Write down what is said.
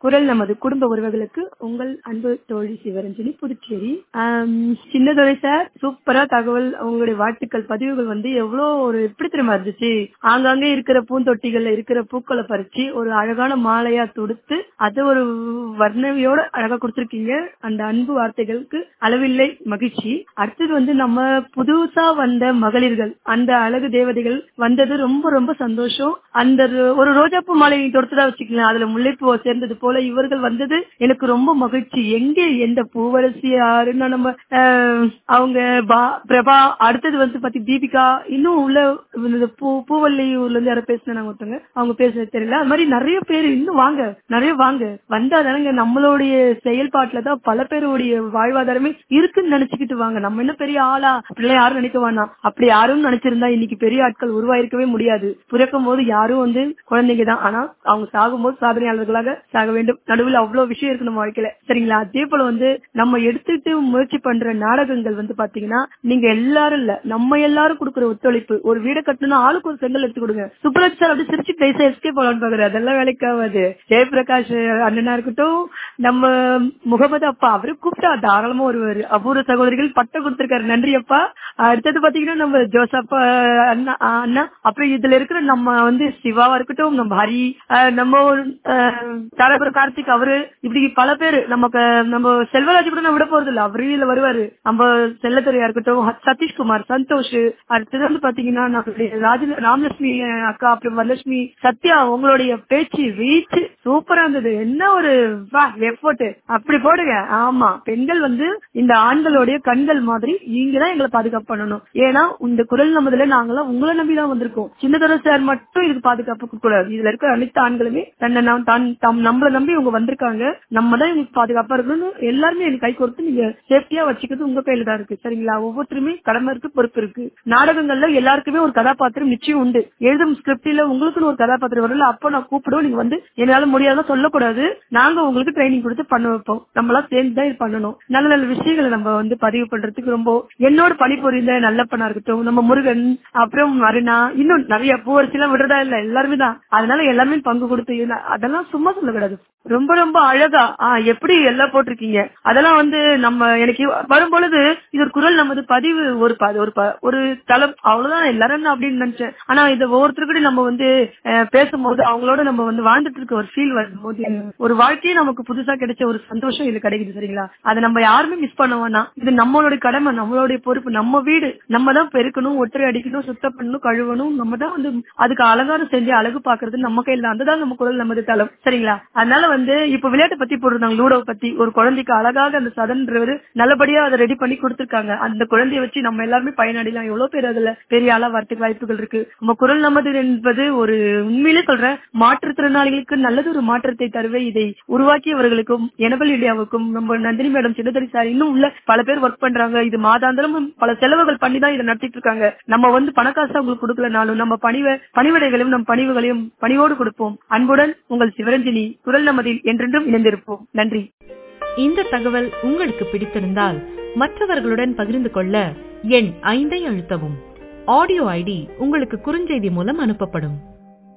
குரல் நமது குடும்ப உறவுகளுக்கு உங்கள் அன்பு தோழி சிவரஞ்சனி புதுச்சேரி ஆம், சின்னதுரை சார் சூப்பரா தகவல் உங்களுடைய வாழ்த்துக்கள் பதிவுகள் வந்து எவ்வளவு ஒரு எப்படி தெரியுமா இருந்துச்சு ஆங்காங்கே இருக்கிற பூந்தொட்டிகள்ல இருக்கிற பூக்களை பறிச்சு ஒரு அழகான மாலையா தொடுத்து அது ஒரு வர்ணனையோட அழகா கொடுத்திருக்கீங்க அந்த அன்பு வார்த்தைகளுக்கு அளவில்லை மகிழ்ச்சி அடுத்தது வந்து நம்ம புதுசா வந்த மகளிர்கள் அந்த அழகு தேவதைகள் வந்தது ரொம்ப ரொம்ப சந்தோஷம் அந்த ரு- ஒரு ரோஜாப்பூ மாலை தொடுத்ததா வச்சுக்கலாம் அதுல முல்லைப்பூவை சேர்ந்தது போல இவர்கள் வந்தது எனக்கு ரொம்ப மகிழ்ச்சி எங்க எந்த பூவரசி யாருன்னா நம்ம ஆஹ், அவங்க பா- பிரபா அடுத்தது வந்து பாத்தி தீபிகா இன்னும் உள்ள இந்த பூ பூவல்லி ஊர்ல இருந்து யாரும் பேசினாங்க ஒருத்தவங்க அவங்க பேசுறது தெரியல அது மாதிரி நிறைய பேர் இன்னும் வாங்க நிறைய வாங்க வந்தாதானங்க நம்மளுடைய செயல்பாட்டுல தான் பல பேருடைய வாழ்வாதாரமே இருக்குன்னு நினைச்சுக்கிட்டு வாங்க நம்ம என்ன பெரிய ஆளா அப்படிலாம் யாரும் நினைக்க வேணாம் அப்படி யாரும் நினைச்சிருந்தா இன்னைக்கு பெரிய ஆட்கள் உருவாயிருக்கவே முடியாது பிறக்கும் போது யாரும் வந்து குழந்தைங்க தான் ஆனா அவங்க சாகும்போது சாதனையாளர்களாக சாக வேண்டும் நடுவில் அவ்வளவு விஷயம் இருக்கு நம்ம வாழ்க்கையில சரிங்களா அதே போல வந்து நம்ம எடுத்துட்டு முயற்சி பண்ற நாடகங்கள் வந்து பாத்தீங்கன்னா நீங்க எல்லாரும் இல்ல நம்ம எல்லாரும் கொடுக்குற ஒத்துழைப்பு ஒரு வீடை கட்டணும்னா ஆளுக்கு ஒரு செங்கல் எடுத்து கொடுங்க சுப்ராஜ் சார் அப்படி சிரிச்சு பேச எஸ்கேப் போலான்னு பாக்குறாரு அதெல்லாம் வேலைக்காகாது ஜெயபிரகாஷ் அண்ணனா இருக்கட்டும் நம்ம முகமது அப்பா அவரு கூப்பிட்டா தாராளமா வருவாரு அபூர்வ சகோதரிகள் பட்டம் கொடுத்திருக்காரு நன்றி அப்பா அடுத்தது பாத்தீங்கன்னா நம்ம ஜோசப் அஹ், அண்ணா அஹ், அண்ணா அப்புறம் இதுல இருக்கிற நம்ம வந்து சிவாவா இருக்கட்டும் நம்ம ஹரி அஹ், நம்ம தாராபுரம் கார்த்திக் அவரு இப்படி பல பேரு நமக்கு நம்ம செல்வராஜ் கூட நான் விட போறது இல்ல அவரு இதுல வருவாரு நம்ம செல்லத்துறையா இருக்கட்டும் ஹ- சதீஷ்குமார் சந்தோஷ் அடுத்தது வந்து பாத்தீங்கன்னா நம்மளுடைய ராஜ ராமலட்சுமி அஹ், அக்கா அப்புறம் வரலட்சுமி சத்யா உங்களுடைய பேச்சு ரீச் சூப்பரா இருந்தது என்ன ஒரு எஃபோர்ட் அப்படி போடுங்க ஆமா பெண்கள் வந்து இந்த ஆண்களுடைய கண்கள் மாதிரி நீங்க தான் எங்களை பாதுகாப்பு பண்ணணும் ஏன்னா இந்த குரல் நமதுல நாங்களாம் உங்களை நம்பிதான் வந்திருக்கோம் சின்னதர சார் மட்டும் இதுக்கு பாதுகாப்பு கொடுக்க கூடாது இதுல இருக்கிற அனைத்து ஆண்களுமே தன்னை நாம் தான் தம் நம்மள நம்பி இவங்க வந்திருக்காங்க நம்ம தான் இவங்களுக்கு பாதுகாப்பா இருக்கணும்னு எல்லாருமே எனக்கு கை கொடுத்து நீங்க சேஃப்டியா வச்சுக்கிறது உங்க கையில தான் இருக்கு சரிங்களா ஒவ்வொருத்தருமே கடமை இருக்கு பொறுப்பு இருக்கு நாடகங்கள்ல எல்லாருக்குமே ஒரு கதாபாத்திரம் நிச்சயம் உண்டு எழுதும் ஸ்கிரிப்ட்ல உங்களுக்குன்னு ஒரு கதாபாத்திரம் வரல அப்போ நான் கூப்பிடுவோம் நீங்க வந்து என்னால முடியாத சொல்லக்கூடாது நாங்க உங்களுக்கு ட்ரைனிங் கொடுத்து பண்ண வைப்போம் நம்மளாம் சேர்ந்து தான் இது பண்ணணும் நல்ல நல்ல விஷயங்களை நம்ம வந்து பதிவு பண்றதுக்கு ரொம்ப என்னோட பணிபுரிந்த நல்லப்பனா இருக்கட்டும் நம்ம முருகன் அப்புறம் அருணா இன்னும் நிறைய பூவரசி எல்லாம் விடுறதா இல்ல எல்லாருமே தான் அதனால எல்லாமே பங்கு கொடுத்து இது- அதெல்லாம் சும்மா சொல்லக்கூடாது ரொம்ப ரொம்ப அழகா ஆ, எப்படி எல்லாம் போட்டிருக்கீங்க அதெல்லாம் வந்து நம்ம எனக்கு வரும் பொழுது இது ஒரு குரல் நமது பதிவு ஒரு ப- ஒரு ப- ஒரு தளம் அவ்வளவுதான் எல்லாரும் என்ன அப்படின்னு நினைச்சேன் ஆனா இது ஒவ்வொருத்தருக்கிட்டையும் நம்ம வந்து அஹ், பேசும்போது அவங்களோட நம்ம வந்து வாழ்ந்துட்டு இருக்க ஒரு ஃபீல் வரும்போது ஒரு வாழ்க்கையே நமக்கு புதுசா கிடைச்ச ஒரு சந்தோஷம் இது கிடைக்குது சரிங்களா அதை நம்ம யாருமே மிஸ் பண்ண வேணாம் இது நம்மளுடைய கடமை நம்மளுடைய பொறுப்பு நம்ம வீடு நம்ம தான் பெருக்கணும் ஒற்றை அடிக்கணும் சுத்தம் பண்ணணும் கழுவணும் நம்ம தான் வந்து அதுக்கு அலங்காரம் செஞ்சு அழகு பாக்குறது நம்ம கையில தான் அதுதான் நம்ம குரல் நமது தளம் சரிங்களா அதனால வந்து இப்ப விளையாட்டு பத்தி போட்டிருந்தாங்க லூடோ பத்தி ஒரு குழந்தைக்கு அழகாக அந்த சதன்றவர் நல்லபடியா அதை ரெடி பண்ணி கொடுத்திருக்காங்க அந்த குழந்தைய வச்சு நம்ம எல்லாருமே பயனடையலாம் எவ்வளவு பேர் அதுல பெரிய ஆளா வரத்துக்கு வாய்ப்புகள் இருக்கு நம்ம குரல் நமது என்பது ஒரு உண்மையிலே சொல்றேன் மாற்றுத்திறனாளிகளுக்கு நல்லது ஒரு மாற்றத்தை தருவே இதை உருவாக்கியவர்களுக்கும் எனபல் இந்தியாவுக்கும் நம்ம நந்தினி மேடம் சின்னதரி சார் இன்னும் உள்ள பல பேர் ஒர்க் பண்றாங்க இது மாதாந்திரம் பல செலவுகள் பண்ணி தான் இதை நடத்திட்டு இருக்காங்க நம்ம வந்து பணக்காசு அவங்களுக்கு கொடுக்கலனாலும் நம்ம பணிவ பணிவிடைகளையும் நம் பணிவுகளையும் பணிவோடு கொடுப்போம் அன்புடன் உங்கள் சிவரஞ்சினி குரல் நமதில் என்றென்றும் இணைந்திருப்போம் நன்றி இந்த தகவல் உங்களுக்கு பிடித்திருந்தால் மற்றவர்களுடன் பகிர்ந்து கொள்ள எண் ஐந்தை அழுத்தவும் ஆடியோ ஐடி உங்களுக்கு குறுஞ்செய்தி மூலம் அனுப்பப்படும்